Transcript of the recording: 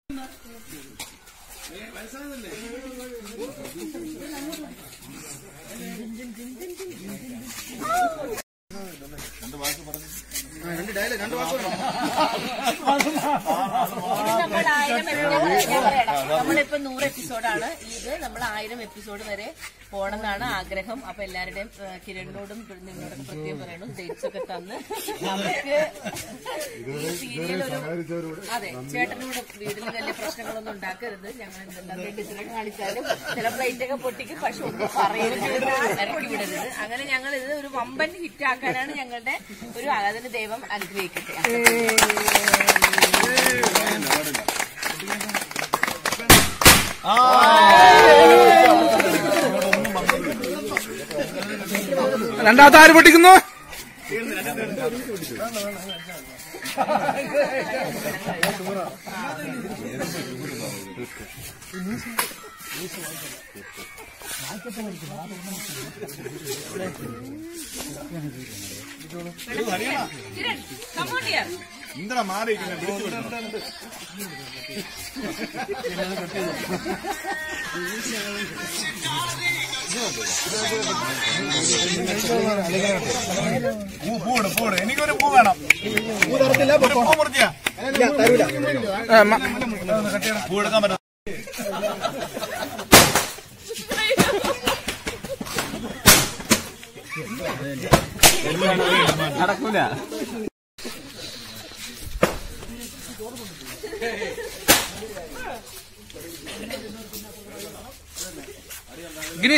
നമ്മൾ ആയിരം എപ്പിസോഡ് ഞാൻ പറയണം നമ്മളിപ്പോ നൂറ് എപ്പിസോഡാണ് ഇത് നമ്മൾ ആയിരം എപ്പിസോഡ് വരെ പോണെന്നാണ് ആഗ്രഹം അപ്പൊ എല്ലാവരുടെയും ഏ, കിരണിനോടും നിങ്ങളോടൊക്കെ പ്രത്യേകം പറയണം ഡേറ്റ്സ് ഒക്കെ തന്ന് നമുക്ക് ഈ സീരിയൽ ഒരു അതെ ചേട്ടനോട് വീട്ടിൽ വലിയ പ്രശ്നങ്ങളൊന്നും ഉണ്ടാക്കരുത് ഞങ്ങൾ എന്തെല്ലാം ഡിസിനെ കാണിച്ചാലും ചില പ്ലേറ്റ് ഒക്കെ പൊട്ടിക്കും പക്ഷെ ഒന്നും പറയരുത് ഇറക്കി വിടരുത് അങ്ങനെ ഞങ്ങൾ ഇത് ഒരു വമ്പൻ ഹിറ്റ് ആക്കാനാണ് ഞങ്ങളുടെ ഒരു അതിന് ദൈവം അനുഗ്രഹിക്കട്ടെ രണ്ടാമത്തെ ആര് പൊട്ടിക്കുന്നു കിരൺ come on here. എന്തിനാ മാറിയിരിക്കുന്നത് പൂ പൂട് പൂട് എനിക്കൊരു പൂ വേണം ഒരു പൂ മുറിച്ചാ പൂ എടുക്കാൻ പറ്റും നടക്കൂല ഗിനി